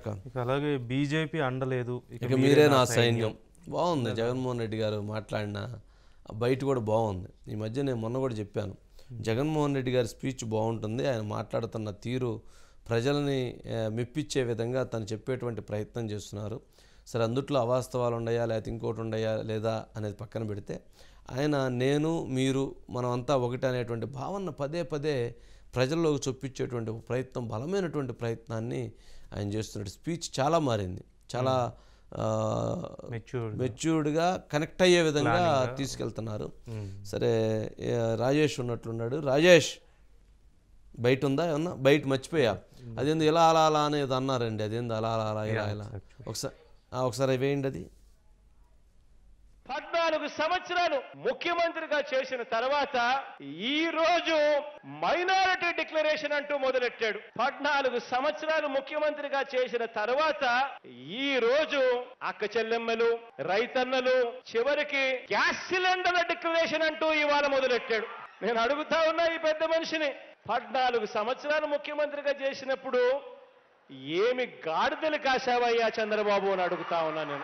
ఇక అలాగే బీజేపీ అండలేదు ఇక మీరే నా సైన్యం బాగుంది జగన్మోహన్ రెడ్డి గారు మాట్లాడిన ఆ బయట కూడా బాగుంది ఈ మధ్య నేను మొన్న కూడా చెప్పాను జగన్మోహన్ రెడ్డి గారి స్పీచ్ బాగుంటుంది ఆయన మాట్లాడుతున్న తీరు ప్రజలని ఆ, మెప్పించే విధంగా తను చెప్పేటువంటి ప్రయత్నం చేస్తున్నారు సరే అందుట్లో అవాస్తవాలు ఉన్నాయా లేకపోతే ఇంకోటి ఉన్నాయా లేదా అనేది పక్కన పెడితే ఆయన నేను మీరు మనమంతా ఒకటి అనేటువంటి భావన పదే పదే ప్రజల్లోకి చొప్పించేటువంటి ఒక ప్రయత్నం బలమైనటువంటి ప్రయత్నాన్ని ఆయన చేస్తున్నాడు స్పీచ్ చాలా మారింది చాలా ఆ, మెచ్యూర్డ్ మెచ్యూర్డ్గా కనెక్ట్ అయ్యే విధంగా తీసుకెళ్తున్నారు సరే ఏ, రాజేష్ ఉన్నట్లున్నాడు రాజేష్ బయట ఉందా ఏమన్నా బయట మర్చిపోయా అదేంది ఇలా అలా అలా అనేది అన్నారండి అదేంది అలా అలా అలా ఇలా ఇలా ఒకసారి ఆ, ఒకసారి వేయండి అది పద్నాలుగు సంవత్సరాలు ముఖ్యమంత్రిగా చేసిన తర్వాత ఈ రోజు మైనారిటీ డిక్లరేషన్ అంటూ మొదలెట్టాడు పద్నాలుగు సంవత్సరాలు ముఖ్యమంత్రిగా చేసిన తర్వాత ఈ రోజు అక్క చెల్లెమ్మలు రైతన్నలు చివరికి గ్యాస్ సిలిండర్ల డిక్లరేషన్ అంటూ ఇవాళ మొదలెట్టాడు నేను అడుగుతా ఉన్నా ఈ పెద్ద మనిషిని పద్నాలుగు సంవత్సరాలు ముఖ్యమంత్రిగా చేసినప్పుడు ఏమి గాడిదలు కాశావయ్యా చంద్రబాబు అని అడుగుతా ఉన్నా నేను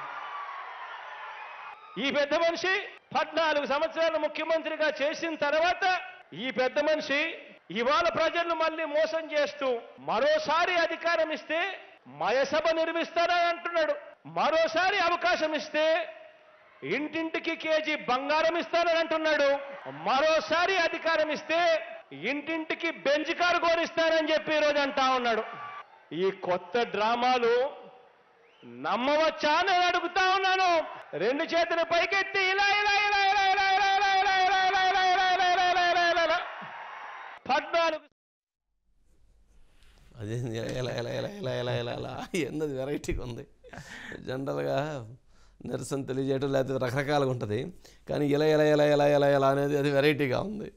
ఈ పెద్ద మనిషి పద్నాలుగు సంవత్సరాలు ముఖ్యమంత్రిగా చేసిన తర్వాత ఈ పెద్ద మనిషి ఇవాళ ప్రజలను మళ్ళీ మోసం చేస్తూ మరోసారి అధికారం ఇస్తే మయసభ నిర్మిస్తానని అంటున్నాడు మరోసారి అవకాశం ఇస్తే ఇంటింటికి కేజీ బంగారం ఇస్తానని అంటున్నాడు మరోసారి అధికారం ఇస్తే ఇంటింటికి బెంచ్ కారు కోరిస్తానని చెప్పి ఈరోజు అంటా ఉన్నాడు ఈ కొత్త డ్రామాలు నమ్మవచ్చా అని నేను అడుగుతా ఉన్నాను రెండు చేతులు పైకెత్తి ఇలా ఇలా ఇలా ఇలా ఇలా ఇలా ఇలా ఇలా ఇలా ఇలా ఇలా ఇలా ఇలా ఇలా ఇలా ఇలా ఇలా ఇలా. పద్నాలుగు అదేంది ఎలా ఎలా ఎలా ఎలా ఎలా ఎలా ఎలా ఎలా ఎన్నది వెరైటీగా ఉంది జనరల్గా నిరసన తెలియజేయడం లేకపోతే రకరకాలుగా ఉంటుంది కానీ ఇలా ఎలా ఎలా ఎలా ఎలా ఎలా అనేది అది వెరైటీగా ఉంది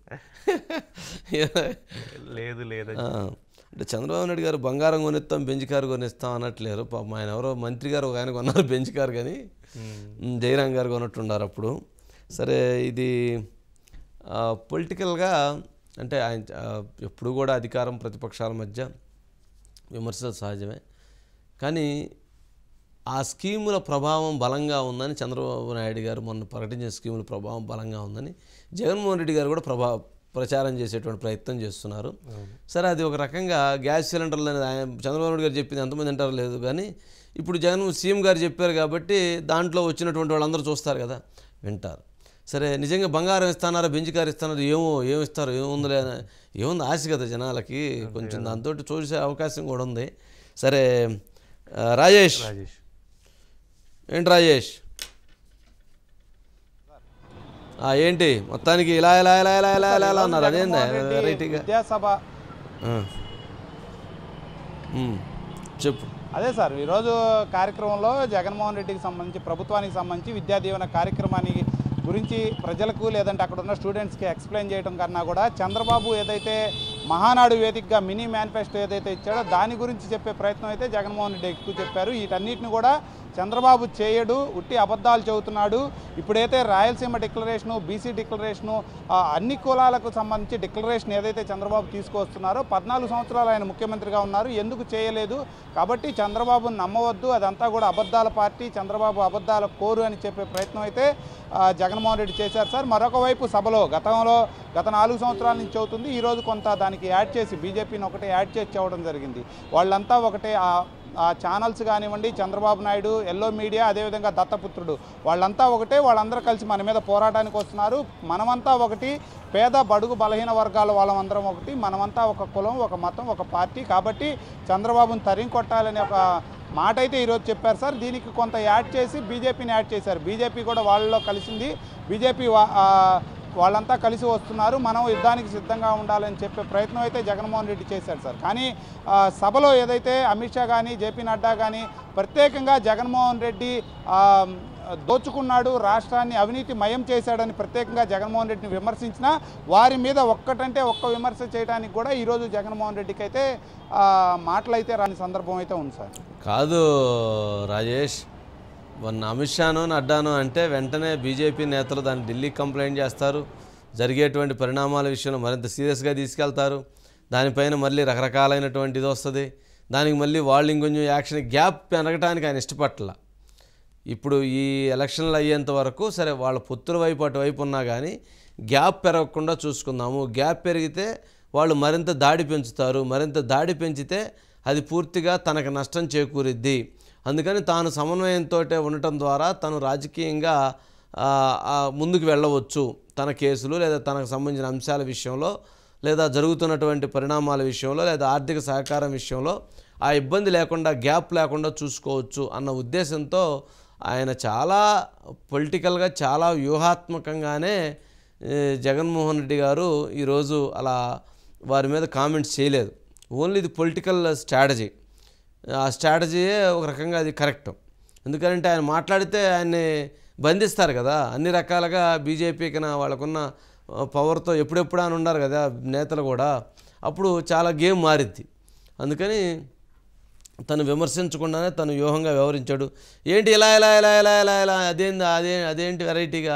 లేదు లేదు ఆ, అంటే చంద్రబాబు నాయుడు గారు బంగారం కొనిస్తాం బెంచ్ కారు కొనిస్తాం అనట్లేరు పాపం ఆయన ఎవరో మంత్రి గారు ఒక ఆయన కొన్నారు బెంచ్ కారు కానీ ఉమ్, జయరాం గారు కొన్నట్టున్నారు అప్పుడు సరే ఇది పొలిటికల్గా అంటే ఆయన ఆ, ఎప్పుడు కూడా అధికారం ప్రతిపక్షాల మధ్య విమర్శలు సహజమే కానీ ఆ స్కీముల ప్రభావం బలంగా ఉందని చంద్రబాబు నాయుడు గారు మొన్న ప్రకటించిన స్కీముల ప్రభావం బలంగా ఉందని జగన్మోహన్ రెడ్డి గారు కూడా ప్రభా ప్రచారం చేసేటువంటి ప్రయత్నం చేస్తున్నారు సరే అది ఒక రకంగా గ్యాస్ సిలిండర్లు అనేది ఆయన చంద్రబాబు నాయుడు గారు చెప్పింది ఎంతమంది అంటారో లేదు కానీ ఇప్పుడు జగన్ సీఎం గారు చెప్పారు కాబట్టి దాంట్లో వచ్చినటువంటి వాళ్ళందరూ చూస్తారు కదా వింటారు సరే నిజంగా బంగారం ఇస్తానారా బెంచ్ కారు ఇస్తానారు ఏమో ఏమి ఇస్తారు ఏముందిలే అని ఏముంది ఆశ కదా జనాలకి కొంచెం దాంతో చూసే అవకాశం కూడా ఉంది సరే ఆ, రాజేష్ రాజేష్ ఏంటి రాజేష్ ఆ, ఏంటి మొత్తానికి ఇలా ఇలా ఇలా ఇలా ఇలా ఇలా ఇలా అన్నారు అదేందా జగన్మోహన్ రెడ్డి వెరైటీగా విద్యాసభ ఆ. ఉమ్, చెప్పు అదే సార్ ఈరోజు కార్యక్రమంలో జగన్మోహన్ రెడ్డికి సంబంధించి ప్రభుత్వానికి సంబంధించి విద్యా దీవెన కార్యక్రమానికి గురించి ప్రజలకు లేదంటే అక్కడ ఉన్న స్టూడెంట్స్కి ఎక్స్ప్లెయిన్ చేయడం కన్నా కూడా చంద్రబాబు ఏదైతే మహానాడు వేదికగా మినీ మేనిఫెస్టో ఏదైతే ఇచ్చాడో దాని గురించి చెప్పే ప్రయత్నం అయితే జగన్మోహన్ రెడ్డి ఎక్కువ చెప్పారు వీటన్నిటిని కూడా చంద్రబాబు చేయడు ఉట్టి అబద్ధాలు చెబుతున్నాడు ఇప్పుడైతే రాయలసీమ డిక్లరేషను బీసీ డిక్లరేషను ఆ, అన్ని కులాలకు సంబంధించి డిక్లరేషన్ ఏదైతే చంద్రబాబు తీసుకొస్తున్నారో పద్నాలుగు సంవత్సరాలు ఆయన ముఖ్యమంత్రిగా ఉన్నారు ఎందుకు చేయలేదు కాబట్టి చంద్రబాబును నమ్మవద్దు అదంతా కూడా అబద్ధాల పార్టీ చంద్రబాబు అబద్ధాల కోరు అని చెప్పే ప్రయత్నం అయితే ఆ, జగన్మోహన్ రెడ్డి చేశారు సార్ మరొక వైపు సభలో గతంలో గత నాలుగు సంవత్సరాల నుంచి అవుతుంది ఈరోజు కొంత దానికి యాడ్ చేసి బీజేపీని ఒకటే యాడ్ చేసి చెప్పడం జరిగింది వాళ్ళంతా ఒకటే ఆ ఆ ఛానల్స్ కానివ్వండి చంద్రబాబు నాయుడు ఎల్లో మీడియా అదేవిధంగా దత్తపుత్రుడు వాళ్ళంతా ఒకటే వాళ్ళందరూ కలిసి మన మీద పోరాటానికి వస్తున్నారు మనమంతా ఒకటి పేద బడుగు బలహీన వర్గాల వాళ్ళమందరం ఒకటి మనమంతా ఒక కులం ఒక మతం ఒక పార్టీ కాబట్టి చంద్రబాబును తరిం కొట్టాలని ఒక మాట అయితే ఈరోజు చెప్పారు సార్ దీనికి కొంత యాడ్ చేసి బీజేపీని యాడ్ చేశారు బీజేపీ కూడా వాళ్ళలో కలిసింది బీజేపీ వా- ఆ, వాళ్ళంతా కలిసి వస్తున్నారు మనం యుద్ధానికి సిద్ధంగా ఉండాలని చెప్పే ప్రయత్నం అయితే జగన్మోహన్ రెడ్డి చేశారు సార్ కానీ ఆ, సభలో ఏదైతే అమిత్ షా కానీ జేపీ నడ్డా కానీ ప్రత్యేకంగా జగన్మోహన్ రెడ్డి ఆ, దోచుకున్నాడు రాష్ట్రాన్ని అవినీతి మయం చేశాడని ప్రత్యేకంగా జగన్మోహన్ రెడ్డిని విమర్శించినా వారి మీద ఒక్కటంటే ఒక్క విమర్శ చేయడానికి కూడా ఈరోజు జగన్మోహన్ రెడ్డికి అయితే ఆ, మాటలైతే రాని సందర్భం అయితే ఉంది సార్ కాదు రాజేష్ మొన్న అమిత్ షాను నడ్డాను అంటే వెంటనే బీజేపీ నేతలు దాన్ని ఢిల్లీకి కంప్లైంట్ చేస్తారు జరిగేటువంటి పరిణామాల విషయంలో మరింత సీరియస్గా తీసుకెళ్తారు దానిపైన మళ్ళీ రకరకాలైనటువంటి ఇది వస్తుంది దానికి మళ్ళీ వాళ్ళు ఇంకొంచెం యాక్షన్ గ్యాప్ పెరగటానికి ఆయన ఇష్టపట్ల ఇప్పుడు ఈ ఎలక్షన్లు అయ్యేంత వరకు సరే వాళ్ళ పొత్తుల వైపు అటువైపు ఉన్నా కానీ గ్యాప్ పెరగకుండా చూసుకుందాము గ్యాప్ పెరిగితే వాళ్ళు మరింత దాడి పెంచుతారు మరింత దాడి పెంచితే అది పూర్తిగా తనకు నష్టం చేకూరిద్ది అందుకని తాను సమన్వయంతో ఉండటం ద్వారా తను రాజకీయంగా ఆ, ఆ, ముందుకు వెళ్ళవచ్చు తన కేసులు లేదా తనకు సంబంధించిన అంశాల విషయంలో లేదా జరుగుతున్నటువంటి పరిణామాల విషయంలో లేదా ఆర్థిక సహకారం విషయంలో ఆ ఇబ్బంది లేకుండా గ్యాప్ లేకుండా చూసుకోవచ్చు అన్న ఉద్దేశంతో ఆయన చాలా పొలిటికల్గా చాలా వ్యూహాత్మకంగానే ఏ, జగన్మోహన్ రెడ్డి గారు ఈరోజు అలా వారి మీద కామెంట్స్ చేయలేదు ఓన్లీ ఇది పొలిటికల్ స్ట్రాటజీ ఆ స్ట్రాటజీయే ఒక రకంగా అది కరెక్ట్ ఎందుకంటే ఆయన మాట్లాడితే ఆయన్ని బంధిస్తారు కదా అన్ని రకాలుగా బీజేపీకి వాళ్ళకున్న పవర్తో ఎప్పుడెప్పుడు అని ఉన్నారు కదా నేతలు కూడా అప్పుడు చాలా గేమ్ మారిద్ది అందుకని తను విమర్శించకుండానే తను వ్యూహంగా వ్యవహరించాడు ఏంటి ఇలా ఇలా ఇలా ఇలా ఇలా ఇలా అదేంది అదే అదేంటి వెరైటీగా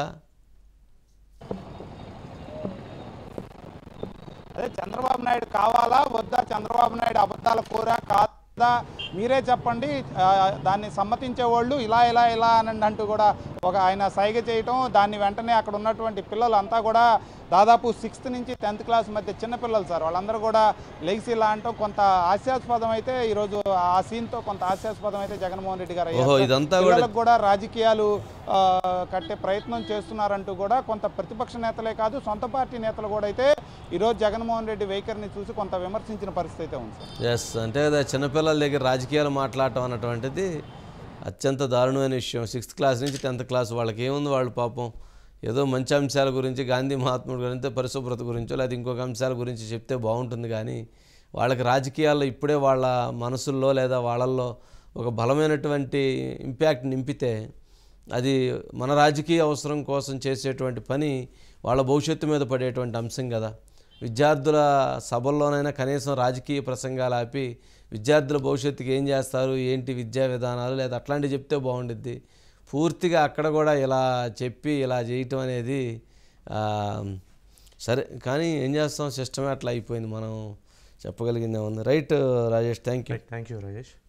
అదే చంద్రబాబు నాయుడు కావాలా వద్దా చంద్రబాబు నాయుడు అబద్ధాల కోరా కాదా మీరే చెప్పండి ఆ, దాన్ని సమ్మతించే వాళ్ళు ఇలా ఇలా ఇలా అని అంటూ కూడా ఒక ఆయన సైగ చేయటం దాన్ని వెంటనే అక్కడ ఉన్నటువంటి పిల్లలు అంతా కూడా దాదాపు సిక్స్త్ నుంచి టెన్త్ క్లాస్ మధ్య చిన్న పిల్లలు సార్ వాళ్ళందరూ కూడా లెగ్స్ ఇలా అంటాం కొంత హాస్యాస్పదం అయితే ఈరోజు ఆ సీన్తో కొంత హాస్యాస్పదం అయితే జగన్మోహన్ రెడ్డి గారు అయ్యారు. ఓహో, ఇదంతా కూడా- పిల్లలకు కూడా రాజకీయాలు ఆ, కట్టే ప్రయత్నం చేస్తున్నారంటూ కూడా కొంత ప్రతిపక్ష నేతలే కాదు సొంత పార్టీ నేతలు కూడా అయితే ఈరోజు జగన్మోహన్ రెడ్డి వైఖరిని చూసి కొంత విమర్శించిన పరిస్థితి అయితే ఉంది సార్ ఎస్ అంటే అదే చిన్నపిల్లల దగ్గర రాజకీయాలు మాట్లాడటం అన్నటువంటిది అత్యంత దారుణమైన విషయం సిక్స్త్ క్లాస్ నుంచి టెన్త్ క్లాస్ వాళ్ళకి ఏముంది వాళ్ళు పాపం ఏదో మంచి అంశాల గురించి గాంధీ మహాత్ముడి గురించి పరిశుభ్రత గురించో లేదా ఇంకొక అంశాల గురించి చెప్తే బాగుంటుంది కానీ వాళ్ళకి రాజకీయాల్లో ఇప్పుడే వాళ్ళ మనసుల్లో లేదా వాళ్ళల్లో ఒక బలమైనటువంటి ఇంపాక్ట్ నింపితే అది మన రాజకీయ అవసరం కోసం చేసేటువంటి పని వాళ్ళ భవిష్యత్తు మీద పడేటువంటి అంశం కదా విద్యార్థుల సభల్లోనైనా కనీసం రాజకీయ ప్రసంగాలు ఆపి విద్యార్థుల భవిష్యత్తుకి ఏం చేస్తారు ఏంటి విద్యా విధానాలు లేదా అట్లాంటివి చెప్తే బాగుండిద్ది పూర్తిగా అక్కడ కూడా ఇలా చెప్పి ఇలా చేయటం అనేది ఆ, సరే కానీ ఏం చేస్తాం సిస్టమే అట్లా అయిపోయింది మనం చెప్పగలిగిందే ఉంది right Rajesh thank you thank you Rajesh